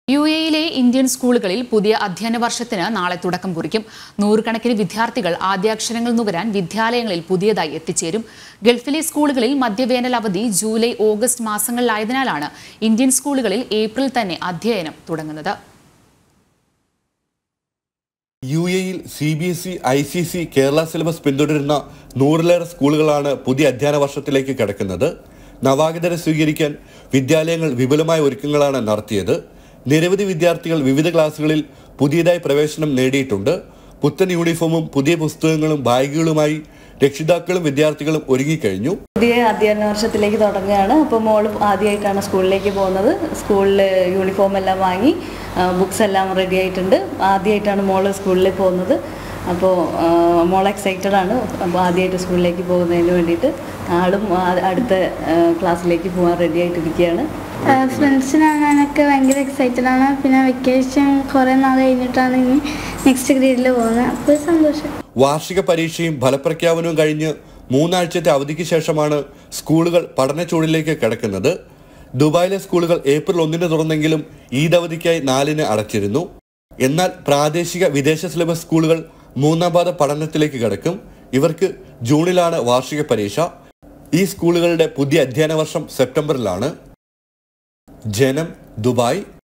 U എയിലെ Indian സ്കൂളുകളിൽ പുതിയ അധ്യയന വർഷത്തിന് നാളെ തുടക്കം കുറിക്കും നൂറുകണക്കിന് വിദ്യാർത്ഥികൾ ആദ്യാക്ഷരങ്ങൾ നുകരാൻ വിദ്യാലയങ്ങളിൽ പുതിയതായി എത്തിച്ചേരും ഗൾഫിലെ സ്കൂളുകളിൽ മധ്യവേനൽ അവധി ജൂലൈ ഓഗസ്റ്റ് മാസങ്ങളിലായതിനാലാണ് ഇന്ത്യൻ സ്കൂളുകളിൽ ഏപ്രിൽ തന്നെ അധ്യയനം തുടങ്ങുന്നത് യു എയിൽ C B S E I C C Kerala syllabus പിന്തുടരുന്ന നൂറിലേറെ സ്കൂളുകളാണ് പുതിയ അധ്യയന വർഷത്തിലേക്ക് കടക്കുന്നത് നവാഗതരെ സ്വീകരിക്കാൻ വിദ്യാലയങ്ങൾ വിപുലമായ ഒരുക്കങ്ങളാണ് നടത്തിയത് നിരവധി വിദ്യാർത്ഥികൾ വിവിധ ക്ലാസുകളിൽ പുതിയതായി പ്രവേശനം നേടിയിട്ടുണ്ട് പുത്തൻ യൂണിഫോമും പുതിയ പുസ്തകങ്ങളും ബാഗുകളുമായി രക്ഷിതാക്കളും വിദ്യാർത്ഥികളും ഒരുങ്ങിക്കഴിഞ്ഞു പുതിയ അധ്യയന വർഷത്തിലേക്ക് തുടങ്ങുകയാണ് അപ്പോൾ മോള് ആദ്യമായിട്ടാണ് സ്കൂളിലേക്ക് പോകുന്നത് സ്കൂളിൽ യൂണിഫോം എല്ലാം വാങ്ങി ബുക്സ് എല്ലാം റെഡി ആയിട്ടുണ്ട് ആദ്യമായിട്ടാണ് മോള് സ്കൂളിൽ പോകുന്നത് അപ്പോൾ മോൾ എക്സൈറ്റഡ് ആണ് അപ്പോൾ ആദ്യമായിട്ട് സ്കൂളിലേക്ക് പോകുന്നതിന് വേണ്ടിയിട്ട് ആളും ആ- അടുത്ത ആ, ക്ലാസ്സിലേക്ക് പോകാൻ റെഡി ആയിട്ടിരിക്കുകയാണ് ഫ്രണ്ട്സിനെ കാണാനൊക്കെ ഭയങ്കര എക്സൈറ്റഡ് ആണ് പിന്നെ വെക്കേഷൻ കുറേ നാൾ കഴിഞ്ഞിട്ടാണ് ഇനി നെക്സ്റ്റ് ഗ്രേഡിൽ പോകുന്നത് അപ്പോൾ സന്തോഷം വാർഷിക പരീക്ഷയും ഫലപ്രഖ്യാപനവും കഴിഞ്ഞ് മൂന്നാഴ്ചത്തെ അവധിക്ക് ശേഷമാണ് സ്കൂളുകൾ പഠനച്ചൂടിലേക്ക് കിടക്കുന്നത് ദുബായിലെ സ്കൂളുകൾ ഏപ്രിൽ ഒന്നിന് തുറന്നെങ്കിലും ഈദ് അവധിക്കായി നാലിന് അടച്ചിരുന്നു എന്നാൽ പ്രാദേശിക വിദേശ സിലബസ് സ്കൂളുകൾ മൂന്നാം പാദ പഠനത്തിലേക്ക് കിടക്കും ഇവർക്ക് ജൂണിലാണ് വാർഷിക പരീക്ഷ ഈ സ്കൂളുകളുടെ പുതിയ അധ്യയന വർഷം സെപ്റ്റംബറിലാണ് ജനം ദുബായ്